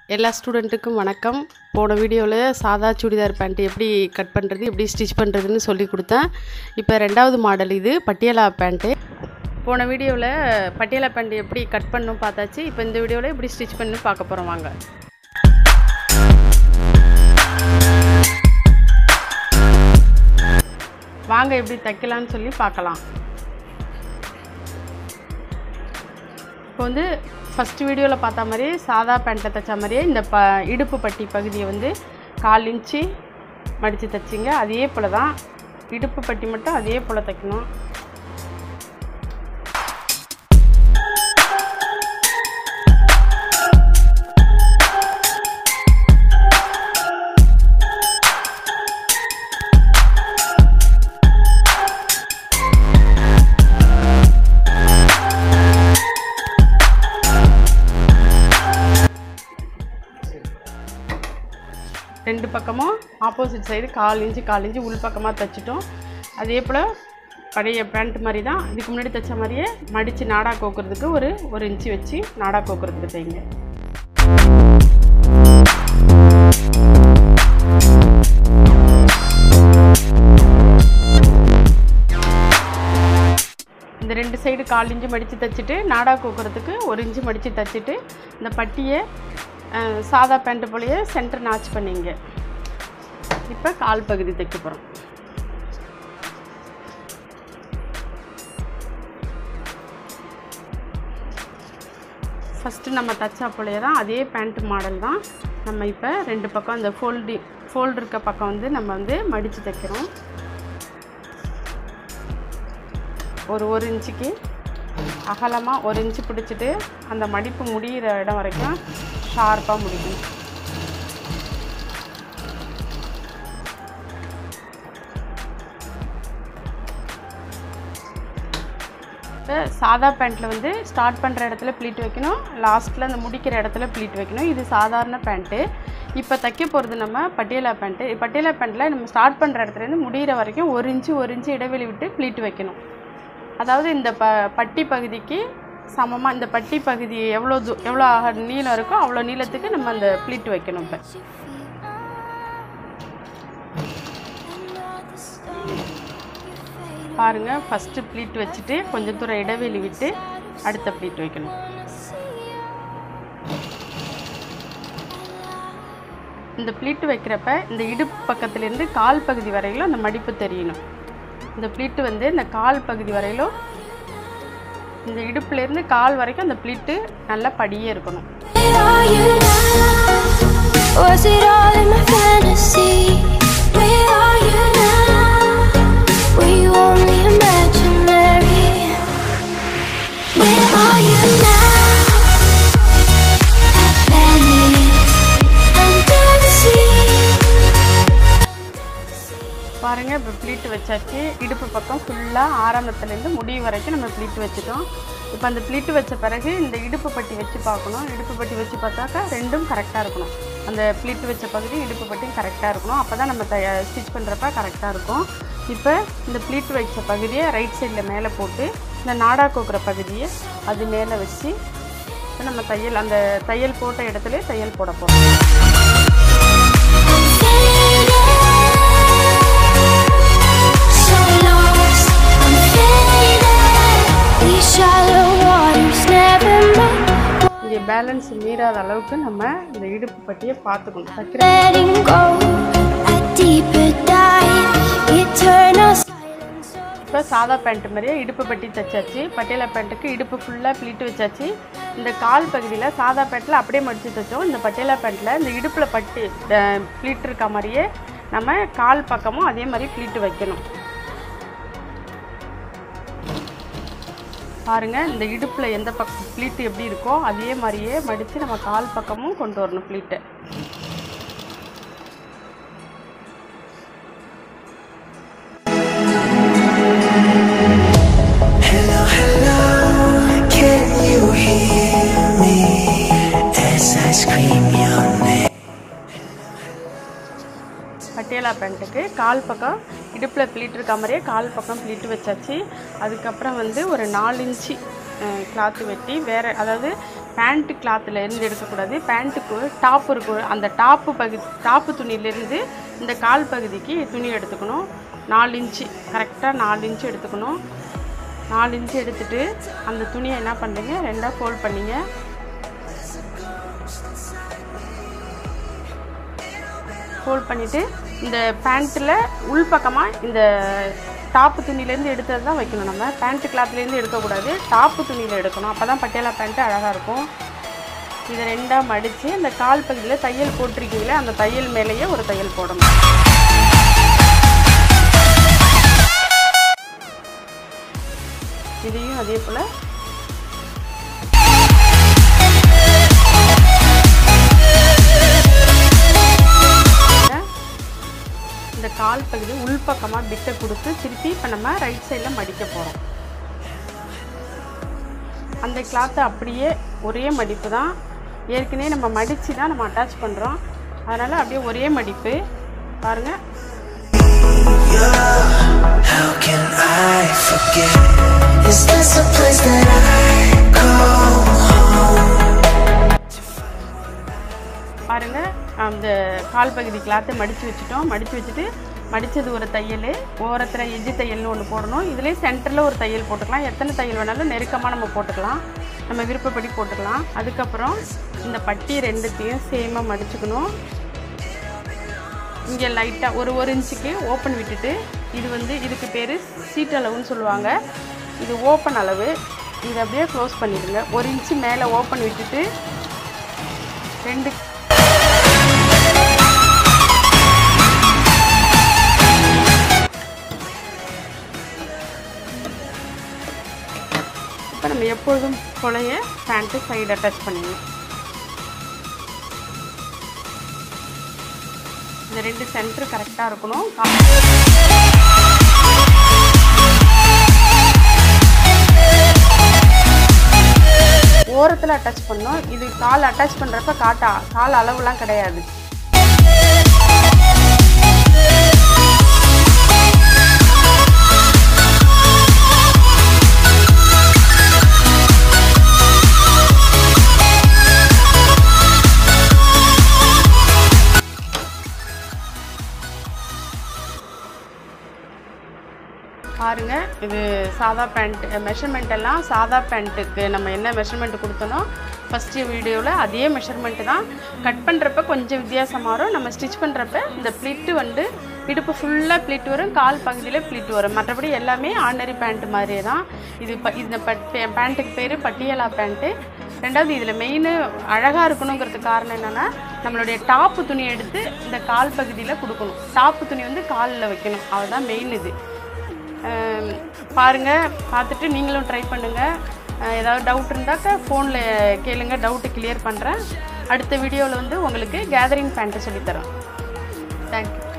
எல்லா ஸ்டூடெண்ட்டுக்கும் வணக்கம் போன வீடியோவில் சாதா சுடிதார் பேண்ட் எப்படி கட் பண்ணுறது எப்படி ஸ்டிச் பண்ணுறதுன்னு சொல்லி கொடுத்தேன் இப்போ ரெண்டாவது மாடல் இது பட்டியாலா பேண்ட்டு போன வீடியோவில் பட்டியாலா பேண்ட் எப்படி கட் பண்ணணும் பார்த்தாச்சு இப்போ இந்த வீடியோவில் எப்படி ஸ்டிச் பண்ணு பார்க்க போகிறோம் வாங்க வாங்க எப்படி தைக்கலான்னு சொல்லி பார்க்கலாம் இப்போ வந்து ஃபஸ்ட்டு வீடியோவில் பார்த்த மாதிரியே சாதா பேண்ட்டில் தைச்ச மாதிரியே இந்த ப இடுப்பு பட்டி பகுதியை வந்து கால் இன்ச்சு மடித்து தைச்சிங்க அதே போல் தான் இடுப்பு பட்டி மட்டும் அதே போல் தைக்கணும் ரெண்டு பக்கமும் ஆப்போசிட் சைடு கால் இன்ச்சு கால் இன்ச்சு உள் பக்கமாக தைச்சிட்டோம் அதே போல் பழைய பேண்ட் மாதிரி தான் இதுக்கு முன்னாடி தைச்ச மாதிரியே மடித்து நாடா கோக்குறதுக்கு ஒரு ஒரு இன்ச்சு வச்சு நாடா கோக்குறதுக்கு தைங்க இந்த ரெண்டு சைடு கால் இன்ச்சு மடித்து தைச்சிட்டு நாடா கோக்குறதுக்கு ஒரு இன்ச்சு மடித்து தைச்சிட்டு இந்த பட்டியை அஹ், சாதா பேண்ட்டு போலயே சென்டர் நாச் பண்ணிங்க இப்போ கால் பகுதி தைக்க போகிறோம் ஃபஸ்ட்டு நம்ம தச்சா போலயே தான் அதே பேண்ட் மாடல் தான் நம்ம இப்போ ரெண்டு பக்கம் அந்த ஃபோல்டி ஃபோல்டு இருக்க பக்கம் வந்து நம்ம வந்து மடித்து தைக்கிறோம் ஒரு ஒரு இன்ச்சுக்கு அகலமாக ஒரு இன்ச்சு பிடிச்சிட்டு அந்த மடிப்பு முடிகிற இடம் வரைக்கும் ஷார்ப்பாக முடிக்கணும் இப்போ சாதா பேண்ட்டில் வந்து ஸ்டார்ட் பண்ணுற இடத்துல ப்ளீட் வைக்கணும் லாஸ்ட்டில் அந்த முடிக்கிற இடத்துல ப்ளீட் வைக்கணும் இது சாதாரண பேண்ட்டு இப்போ தைக்க போகிறது நம்ம பட்டியலா பேண்ட்டு பட்டியலா பேண்ட்டில் நம்ம ஸ்டார்ட் பண்ணுற இடத்துலேருந்து முடிகிற வரைக்கும் ஒரு இன்ச்சு ஒரு இன்ச்சு இடைவெளி விட்டு ப்ளீட் வைக்கணும் அதாவது இந்த ப பட்டி பகுதிக்கு சமமாக இந்த பட்டி பகுதி எவ்வளோ தூ எவ்வளோ அக- நீளம் இருக்கோ அவ்வளோ நீளத்துக்கு நம்ம அந்த ப்ளீட் வைக்கணும் இப்போ பாருங்கள் ஃபஸ்ட்டு ப்ளீட் வச்சுட்டு கொஞ்சம் தூரம் இடைவெளி விட்டு அடுத்த ப்ளீட் வைக்கணும் இந்த ப்ளீட்டு வைக்கிறப்ப இந்த இடுப்பு பக்கத்துலேருந்து கால் பகுதி வரையிலும் அந்த மடிப்பு தெரியணும் இந்த ப்ளீட்டு வந்து இந்த கால் பகுதி வரையிலும் இந்த இடுப்புலேருந்து கால் வரைக்கும் அந்த ப்ளீட்டு நல்லா படியே இருக்கணும் Where are you now? Was it all in my fantasy? Where are you now? Were you only imaginary? Where are you now? At Venice, under the sea. பாருங்கள் இப்போ ப்ளீட்டு வச்சாச்சு இடுப்பு பக்கம் ஃபுல்லாக ஆரம்பத்துலேருந்து முடிவு வரைக்கும் நம்ம ப்ளீட்டு வச்சுட்டோம் இப்போ அந்த ப்ளீட்டு வச்ச பிறகு இந்த இடுப்பு பட்டி வச்சு பார்க்கணும் இடுப்பு பட்டி வச்சு பார்த்தாக்கா ரெண்டும் கரெக்டாக இருக்கணும் அந்த ப்ளீட்டு வச்ச பகுதி இடுப்பு பட்டியும் கரெக்டாக இருக்கணும் அப்போ தான் நம்ம த ஸ்டிச் பண்ணுறப்ப கரெக்டாக இருக்கும் இப்போ இந்த ப்ளீட் வச்ச பகுதியை ரைட் சைடில் மேலே போட்டு இந்த நாடா கோக்குற பகுதியை அது மேலே வச்சு இப்போ நம்ம தையல் அந்த தையல் போட்ட இடத்துல தையல் போட போகிறோம் So lost, I'm faded. These shallow waters never met. இங்கே பேலன்ஸ் மீறாத அளவுக்கு நம்ம இந்த இடுப்பு பட்டியை பார்த்துக்கணும் தைக்கிற Letting go, a deeper dive, eternal silence. இப்போ சாதா பேண்ட் மாதிரியே இடுப்பு பட்டி தைச்சாச்சு பட்டியலா பேண்ட்டுக்கு இடுப்பு ஃபுல்லாக ப்ளீட்டு வச்சாச்சு இந்த கால் பகுதியில் சாதா பேண்ட்டில் அப்படியே மடித்து தைச்சோம் இந்த பட்டியலா பேண்ட்டில் இந்த இடுப்பில் பட்டி ப்ளீட் இருக்க மாதிரியே நம்ம கால் பக்கமும் அதே மாதிரி ப்ளீட்டு வைக்கணும் பாருங்க இந்த இடுப்பில் எந்த பக்கம் ப்ளீட்டு எப்படி இருக்கோ அதே மாதிரியே மடித்து நம்ம கால் பக்கமும் கொண்டு வரணும் ப்ளீட்டை Hello, hello, can you hear me as I scream your name? Patiala பேண்ட்டுக்கு கால் பக்கம் இடுப்பில் ப்ளீட் இருக்க மாதிரியே கால் பக்கம் ப்ளீட்டு வச்சாச்சு அதுக்கப்புறம் வந்து ஒரு நாலு இன்ச்சு கிளாத்து வெட்டி வேறு அதாவது பேண்ட்டு கிளாத்தில் இருந்து எடுக்கக்கூடாது பேண்ட்டுக்கு டாப் இருக்கும் அந்த டாப்பு பகுதி டாப்பு துணியிலேருந்து இந்த கால் பகுதிக்கு துணி எடுத்துக்கணும் நாலு இன்ச்சு கரெக்டாக நாலு இன்ச்சு எடுத்துக்கணும் நாலு இன்ச்சு எடுத்துட்டு அந்த துணியை என்ன பண்ணுறீங்க ரெண்டாக ஃபோல்ட் பண்ணிங்க ஃபோல்ட் பண்ணிவிட்டு இந்த பேண்ட்டில் உள் பக்கமாக இந்த டாப்பு துணியிலேருந்து எடுத்தது தான் வைக்கணும் நம்ம பேண்ட்டு கிளாத்லேருந்து எடுக்கக்கூடாது டாப்பு துணியில் எடுக்கணும் அப்போ தான் பட்டியாலா பேண்ட்டு அழகாக இருக்கும் இதை ரெண்டாக மடித்து இந்த கால் பகுதியில் தையல் போட்டிருக்கீங்களே அந்த தையல் மேலேயே ஒரு தையல் போடணும் இதையும் அதே போல் இந்த கால் பகுதி உள்பக்கமாக பிட்டை கொடுத்து திருப்பி இப்போ நம்ம ரைட் சைடில் மடிக்க போகிறோம் அந்த கிளாத்தை அப்படியே ஒரே மடிப்பு தான் ஏற்கனவே நம்ம மடித்து தான் நம்ம அட்டாச் பண்ணுறோம் அதனால் அப்படியே ஒரே மடிப்பு பாருங்கள் How can I forget? Is this a place that I call home? பாருங்க அந்த கால் பகுதி கிளாத்தை மடித்து வச்சுட்டோம் மடித்து வச்சுட்டு மடித்தது ஒரு தையல் ஓரத்தில் எஜ்ஜி தையல்னு ஒன்று போடணும் இதுலேயே சென்டரில் ஒரு தையல் போட்டுக்கலாம் எத்தனை தையல் வேணாலும் நெருக்கமாக நம்ம போட்டுக்கலாம் நம்ம விருப்பப்படி போட்டுக்கலாம் அதுக்கப்புறம் இந்த பட்டி ரெண்டுத்தையும் சேமாக மடிச்சுக்கணும் இங்கே லைட்டாக ஒரு ஒரு இன்ச்சுக்கு ஓப்பன் விட்டுட்டு இது வந்து இதுக்கு பேர் சீட் அளவுன்னு சொல்லுவாங்க இது ஓப்பன் அளவு இதை அப்படியே க்ளோஸ் பண்ணிடுங்க ஒரு இன்ச்சு மேலே ஓப்பன் விட்டுட்டு ரெண்டு இப்போ நம்ம எப்பொழுதும் போலய பேண்ட்டு சைடு அட்டாச் பண்ணிடணும் இந்த ரெண்டு சென்டர் கரெக்டாக இருக்கணும் கா- ஓரத்தில் அட்டாச் பண்ணோம் இது கால் அட்டாச் பண்ணுறப்ப காட்டா கால் அளவுலாம் கிடையாது பாருங்க இது சாதா பேண்ட் மெஷர்மெண்ட் எல்லாம் சாதா பேண்ட்டுக்கு நம்ம என்ன மெஷர்மெண்ட் கொடுத்தனோ ஃபஸ்ட்டு வீடியோவில் அதே மெஷர்மெண்ட்டு தான் கட் பண்ணுறப்ப கொஞ்சம் வித்தியாசம் மாறும் நம்ம ஸ்டிச் பண்ணுறப்ப இந்த ப்ளிட்டு வந்து இடுப்பு ஃபுல்லாக ப்ளிட் வரும் கால் பகுதியில் ப்ளிட் வரும் மற்றபடி எல்லாமே ஆர்டினரி பேண்ட் மாதிரியே தான் இது ப இந்த பட் பேண்ட்டுக்கு பேர் பட்டியலா பேண்ட்டு ரெண்டாவது இதில் மெயின் அழகாக இருக்கணுங்கிறதுக்கு காரணம் என்னென்னா நம்மளுடைய டாப்பு துணி எடுத்து இந்த கால் பகுதியில் கொடுக்கணும் டாப்பு துணி வந்து காலில் வைக்கணும் அதுதான் மெயின் இது அஹ் பாருங்க பார்த்துட்டு நீங்களும் ட்ரை பண்ணுங்கள் ஏதாவது டவுட் இருந்தாக்க ஃபோனில் கேளுங்க டவுட்டு கிளியர் பண்ணுறேன் அடுத்த வீடியோவில் வந்து உங்களுக்கு கேதரிங் பேண்ட்டு சொல்லித்தரோம் தேங்க்யூ